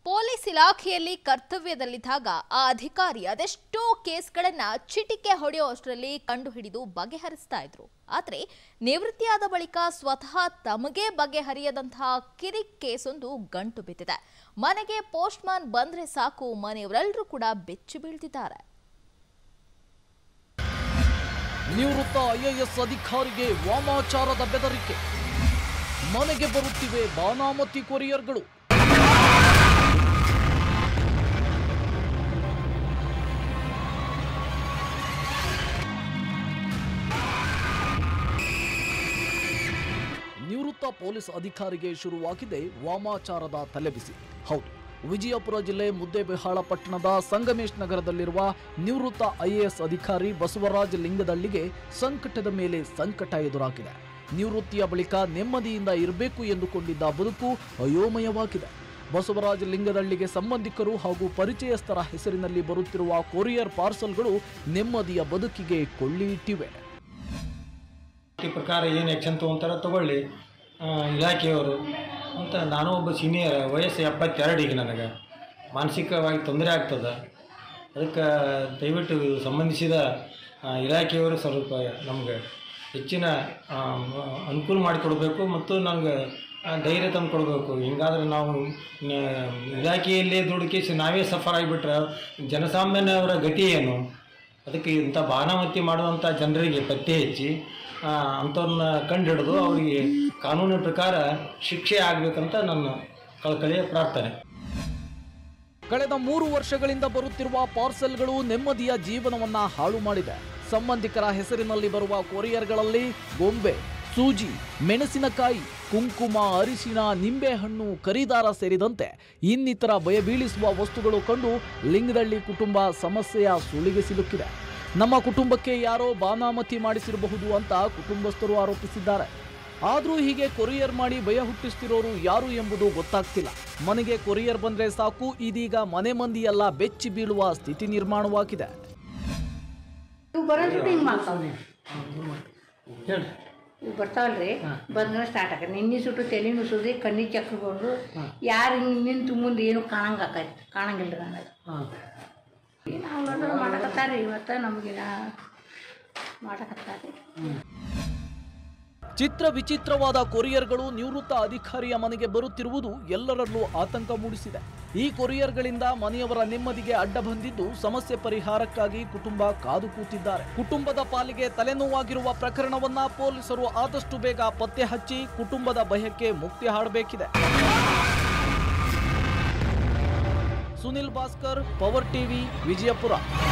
police ಇಲಾಖೆಯಲ್ಲಿ ಕರ್ತವ್ಯದಲ್ಲಿದ್ದಾಗ ಆ ಅಧಿಕಾರಿ ಅದೆಷ್ಟೋ ಕೇಸ್ಗಳನ್ನ ಚಿಟಿಕೆ ಹೊಡೆಯುವಷ್ಟರಲ್ಲಿ ಕಂಡುಹಿಡಿದು ಬಗೆಹರಿಸ್ತಾ ಇದ್ರು ಆದ್ರೆ ನಿವೃತ್ತಿಯಾದ ಬಳಿಕ ಸ್ವತಃ ತಮಗೇ ಬಗೆಹರಿಯದಂತಹ ಕಿರಿಕ್ ಕೇಸೊಂದು ಗಂಟು ಬಿದ್ದಿದೆ ಮನೆಗೆ ಪೋಸ್ಟ್ ಮ್ಯಾನ್ ಬಂದ್ರೆ ಸಾಕು ಮನೆಯವರೆಲ್ಲರೂ ಕೂಡ ಬೆಚ್ಚಿ ಬೀಳ್ತಿದ್ದಾರೆ ನಿವೃತ್ತ ಐಎಎಸ್ ಅಧಿಕಾರಿಗೆ ವಾಮಾಚಾರದ ಬೆದರಿಕೆ ಮನೆಗೆ ಬರುತ್ತಿವೆ ಬಾನಾಮತಿ ಕೊರಿಯರ್ಗಳು ನಿವೃತ್ತ ಪೊಲೀಸ್ ಅಧಿಕಾರಿಗೆ ಶುರುವಾಗಿದೆ ವಾಮಾಚಾರದ ತಲೆಬಿಸಿ ಹೌದು ವಿಜಯಪುರ ಜಿಲ್ಲೆ ಮುದ್ದೇಬಿಹಾಳ ಪಟ್ಟಣದ ಸಂಗಮೇಶ್ ನಗರದಲ್ಲಿರುವ ನಿವೃತ್ತ ಐಎಎಸ್ ಅಧಿಕಾರಿ ಬಸವರಾಜ ಲಿಂಗದಳ್ಳಿಗೆ ಸಂಕಟದ ಮೇಲೆ ಸಂಕಟ ಎದುರಾಗಿದೆ ನಿವೃತ್ತಿಯ ಬಳಿಕ ನೆಮ್ಮದಿಯಿಂದ ಇರಬೇಕು ಎಂದುಕೊಂಡಿದ್ದ ಬದುಕು ಅಯೋಮಯವಾಗಿದೆ ಬಸವರಾಜ ಲಿಂಗದಳ್ಳಿಗೆ ಸಂಬಂಧಿಕರು ಹಾಗೂ ಪರಿಚಯಸ್ಥರ ಹೆಸರಿನಲ್ಲಿ ಬರುತ್ತಿರುವ ಕೊರಿಯರ್ ಪಾರ್ಸಲ್ಗಳು ನೆಮ್ಮದಿಯ ಬದುಕಿಗೆ ಕೊಳ್ಳಿ ಇಟ್ಟಿವೆ ಈ ಪ್ರಕಾರ ಏನು ಆ್ಯಕ್ಷನ್ ತೊಗೊತಾರ ತಗೊಳ್ಳಿ ಆ, ಇಲಾಖೆಯವರು ಅಂತ ನಾನು ಒಬ್ಬ ಸೀನಿಯರ್ ವಯಸ್ಸು ಎಪ್ಪತ್ತೆರಡು ಈಗ ನನಗೆ ಮಾನಸಿಕವಾಗಿ ತೊಂದರೆ ಆಗ್ತದೆ ಅದಕ್ಕೆ ದಯವಿಟ್ಟು ಇದು ಸಂಬಂಧಿಸಿದ ಆ, ಇಲಾಖೆಯವರು ಸ್ವಲ್ಪ ನಮ್ಗೆ ಹೆಚ್ಚಿನ ಆ, ಮ- ಅನುಕೂಲ ಮಾಡಿಕೊಡ್ಬೇಕು ಮತ್ತು ನನಗೆ ಆ, ಧೈರ್ಯ ತಂದು ಕೊಡಬೇಕು ಹಿಂಗಾದ್ರೆ ನಾವು ನ- ಇಲಾಖೆಯಲ್ಲೇ ದುಡುಕಿಸಿ ನಾವೇ ಸಫರ್ ಆಗಿಬಿಟ್ರೆ ಜನಸಾಮಾನ್ಯವರ ಗತಿ ಏನು ಅದಕ್ಕೆ ಇಂಥ ಬಾನಾಮತಿ ಮಾಡುವಂಥ ಜನರಿಗೆ ಪತ್ತೆ ಹಚ್ಚಿ ಆ, ಅಂಥವ್ರನ್ನ ಕಂಡುಹಿಡಿದು ಅವರಿಗೆ ಕಾನೂನಿನ ಪ್ರಕಾರ ಶಿಕ್ಷೆ ಆಗಬೇಕಂತ ನನ್ನ ಕಳಕಳಿಯ ಪ್ರಾರ್ಥನೆ ಕಳೆದ ಮೂರು ವರ್ಷಗಳಿಂದ ಬರುತ್ತಿರುವ ಪಾರ್ಸೆಲ್ಗಳು ನೆಮ್ಮದಿಯ ಜೀವನವನ್ನ ಹಾಳು ಮಾಡಿದೆ ಸಂಬಂಧಿಕರ ಹೆಸರಿನಲ್ಲಿ ಬರುವ ಕೊರಿಯರ್ಗಳಲ್ಲಿ ಗೊಂಬೆ ಸೂಜಿ ಮೆಣಸಿನಕಾಯಿ ಕುಂಕುಮ ಅರಿಶಿನ ನಿಂಬೆಹಣ್ಣು ಕರಿದಾರ ಸೇರಿದಂತೆ ಇನ್ನಿತರ ಭಯಬೀಳಿಸುವ ವಸ್ತುಗಳು ಕಂಡು ಲಿಂಗದಳ್ಳಿ ಕುಟುಂಬ ಸಮಸ್ಯೆಯ ಸುಳಿಗೆ ಸಿಲುಕಿದೆ ನಮ್ಮ ಕುಟುಂಬಕ್ಕೆ ಯಾರೋ ಬಾನಾಮತಿ ಮಾಡಿಸಿರಬಹುದು ಅಂತ ಕುಟುಂಬಸ್ಥರು ಆರೋಪಿಸಿದ್ದಾರೆ ಆದ್ರೂ ಹೀಗೆ ಕೊರಿಯರ್ ಮಾಡಿ ಭಯ ಹುಟ್ಟಿಸ್ತಿರೋರು ಯಾರು ಎಂಬುದು ಗೊತ್ತಾಗ್ತಿಲ್ಲ ಮನೆಗೆ ಕೊರಿಯರ್ ಬಂದ್ರೆ ಸಾಕು ಇದೀಗ ಮನೆ ಮಂದಿಯೆಲ್ಲ ಬೆಚ್ಚಿ ಬೀಳುವ ಸ್ಥಿತಿ ನಿರ್ಮಾಣವಾಗಿದೆ ಇವು ಬರೋದು ಹಿಂಗೆ ಮಾಡ್ತಾವೆ ಹೇಳಿ ಇವು ಬರ್ತಾವಲ್ರಿ ಬಂದ್ರೆ ಸ್ಟಾರ್ಟ್ ಆಕೈತೆ ನಿನ್ನೆ ಸುಟ್ಟು ತಲೆನೂ ಸುದ್ದಿ ಕಣ್ಣಿಗೆ ಚಕ್ರ ಬಂದು ಯಾರು ಹಿಂಗೆ ನಿಂತು ಮುಂದೆ ಏನು ಕಾಣಂಗೆ ಆಕೈತಿ ಕಾಣಂಗಿಲ್ಲ ರೀ ನನಗೆ ಹಾಂ ನಾವು ಮಾಡಕತ್ತಾರೆ ಇವತ್ತು ನಮಗಿನ ಮಾಡಕತ್ತಾರೆ ಚಿತ್ರ ವಿಚಿತ್ರವಾದ ಕೊರಿಯರ್ಗಳು ನಿವೃತ್ತ ಅಧಿಕಾರಿಯ ಮನೆಗೆ ಬರುತ್ತಿರುವುದು ಎಲ್ಲರಲ್ಲೂ ಆತಂಕ ಮೂಡಿಸಿದೆ ಈ ಕೊರಿಯರ್ಗಳಿಂದ ಮನೆಯವರ ನೆಮ್ಮದಿಗೆ ಅಡ್ಡ ಬಂದಿದ್ದು ಸಮಸ್ಯೆ ಪರಿಹಾರಕ್ಕಾಗಿ ಕುಟುಂಬ ಕಾದು ಕೂತಿದ್ದಾರೆ ಕುಟುಂಬದ ಪಾಲಿಗೆ ತಲೆನೋವಾಗಿರುವ ಪ್ರಕರಣವನ್ನ ಪೊಲೀಸರು ಆದಷ್ಟು ಬೇಗ ಪತ್ತೆ ಹಚ್ಚಿ ಕುಟುಂಬದ ಭಯಕ್ಕೆ ಮುಕ್ತಿ ಹಾಡಬೇಕಿದೆ ಸುನಿಲ್ ಭಾಸ್ಕರ್ ಪವರ್ ಟಿವಿ ವಿಜಯಪುರ